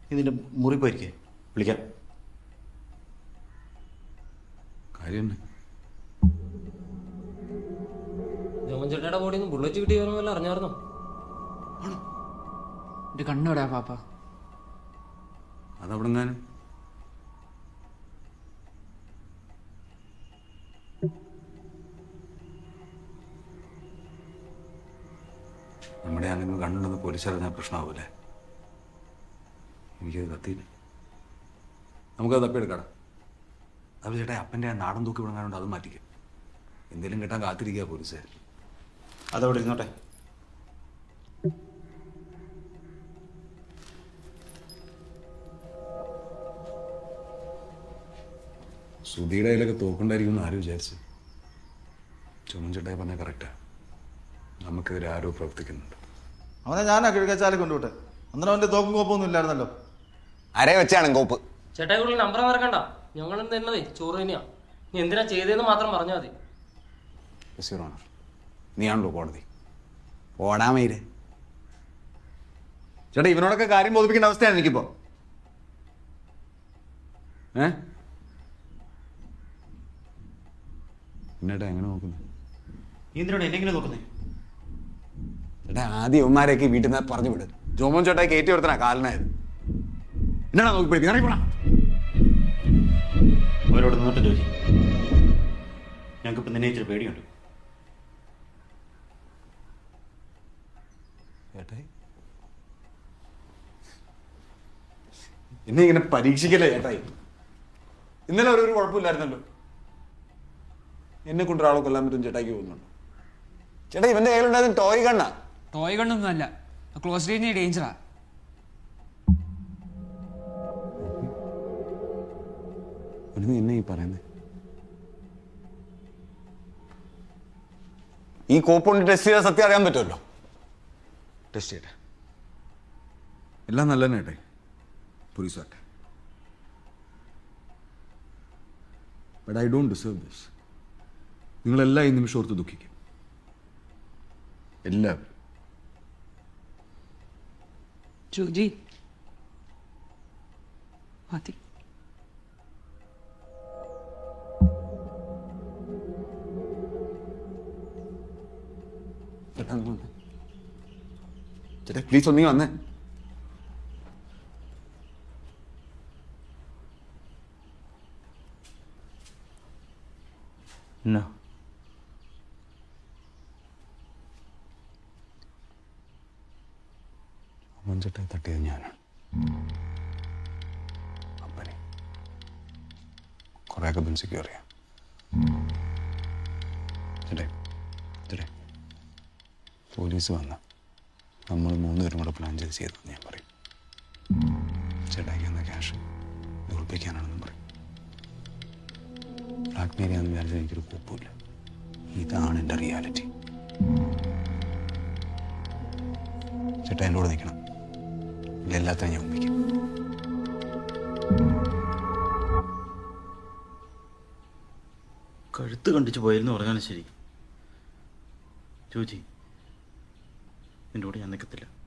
നീ നിന്റെ മുറി പോയിരിക്കേ വിളിക്കാം കാര്യം ജോമൻ ചേട്ടയുടെ ബോഡിയിൽ നിന്ന് ബുള്ളറ്റ് കിട്ടി വല്ല അറിഞ്ഞായിരുന്നോ എന്റെ കണ്ണുവിടാ പാപ്പ അതവിടെങ്ങാനും നമ്മുടെ ആണെങ്കിൽ കണ്ടുണ്ടെന്ന് പോലീസറിഞ്ഞാൽ പ്രശ്നമാവൂലേ എനിക്കത് കത്തിയില്ല നമുക്കത് തപ്പിയെടുക്കാം അത് ചേട്ടാ അപ്പൻ്റെ ആ നാടൻ തൂക്കി വിടങ്ങാനുണ്ട് അത് മാറ്റിക്കും എന്തെങ്കിലും കിട്ടാൻ കാത്തിരിക്കുക പോലീസ് അതവിടെ ഇരുന്നോട്ടെ സുധിയുടെ കയ്യിലൊക്കെ തോക്കുണ്ടായിരിക്കും എന്ന് ആരും വിചാരിച്ചു ചുമൻ ചേട്ടായി പറഞ്ഞാൽ കറക്റ്റാ നമുക്കെതിരെ ആരോ പ്രവർത്തിക്കുന്നുണ്ട് അവനെ ഞാനാ കിഴക്കച്ചാലി കൊണ്ടുവിട്ടെ അന്നേരം അവന്റെ തോക്കും കോപ്പൊന്നും ഇല്ലായിരുന്നല്ലോ അരേ വെച്ചാണ് കോപ്പ് ചേട്ടായി കൂടുതൽ നമ്പർ മറക്കണ്ട ഞങ്ങൾ തന്നതേ ചോറ് തന്നെയാ നീ എന്തിനാ ചെയ്തതെന്ന് മാത്രം പറഞ്ഞാൽ മതി യെസ് യുവർ ഓണർ നീയാണല്ലോ കോടതി ഓടാമയിരെ ചേട്ടാ ഇവനോടൊക്കെ കാര്യം ബോധിപ്പിക്കേണ്ട അവസ്ഥയാണ് എനിക്കിപ്പോ ഏ എന്നേട്ടാ എങ്ങനെ നോക്കുന്നു നീ എന്തിനാണ് എന്നെങ്കിലും നോക്കുന്നേ ചേട്ടാ ആദ്യം ഇവന്മാരെയൊക്കെ വീട്ടിൽ നിന്ന് പറഞ്ഞു വിട് ജോമോൻ ചേട്ടായി കയറ്റി കൊടുത്തനാ കാലനായത് എന്നാ നോക്കി പിടിക്കുന്നത് ഇറങ്ങിപ്പോടാ അവരോട് നിന്നിട്ട് ജോലി ഞങ്ങൾക്കിപ്പം നിന്നെ ഇച്ചിരി പേടിയുണ്ട് ചേട്ടായി എന്നെ ഇങ്ങനെ പരീക്ഷിക്കല്ലേ ചേട്ടായി ഇന്നലെ ഒരു ഒരു കുഴപ്പമില്ലായിരുന്നല്ലോ എന്നെ കൊണ്ട് ഒരാളെ കൊല്ലാൻ പറ്റും ചേട്ടായിക്ക് തോന്നുന്നുണ്ടോ ചേട്ടാ ഇവന്റെ കയ്യിലുണ്ടായിരുന്ന ടോയ് കണ്ണാ ടോയ് കണ്ണൊന്നും അല്ല ക്ലോസ് റേഞ്ചിന് ഡേഞ്ചറാ ഒരു നീ എന്നെ ഈ പറയുന്നത് ഈ കോപ്പ് കൊണ്ട് ടെസ്റ്റ് ചെയ്താൽ സത്യം അറിയാൻ പറ്റുമല്ലോ ടെസ്റ്റ് ചെയ്യട്ടെ എല്ലാം നല്ല തന്നെ ഏട്ടായി പോലീസ് ആട്ടെ but I don't deserve this നിങ്ങളെല്ലാം ഈ നിമിഷം ഓർത്ത് ദുഃഖിക്കും എല്ലാവരും ജോജി മതി ചേട്ടാ ഒന്ന് വന്നേ. ചേട്ടാ പ്ലീസ് ഒന്നീ വന്നേ എന്നാ അമ്മൻ ചേട്ടായി തട്ടിയത് ഞാനാണ് അപ്പനെ കുറേയൊക്കെ ബെൻസിക്ക് അറിയാം ചേട്ടേ ചേട്ടേ പോലീസ് വന്ന നമ്മൾ മൂന്നുപേരും കൂടെ പ്ലാൻ ചെയ്ത് ചെയ്തതെന്ന് ഞാൻ പറയും ചേട്ടായിക്ക് എന്ന ക്യാഷ് ഒളിപ്പിക്കാനാണെന്നും പറയും ബ്ലാക്ക് മെയിൽ ചെയ്യാന്ന് വിചാരിച്ചാൽ എനിക്കൊരു കുഴപ്പമില്ല ഇതാണ് എൻ്റെ റിയാലിറ്റി ചേട്ടാ എൻ്റെ കൂടെ നിൽക്കണം എല്ലാത്തിനും ഞാൻ ഒപ്പിക്കും കഴുത്ത് കണ്ടിച്ച് പോയിരുന്നു പറഞ്ഞാലും ശരി ചോദിച്ചി നിന്റെ കൂടെ ഞാൻ നിൽക്കത്തില്ല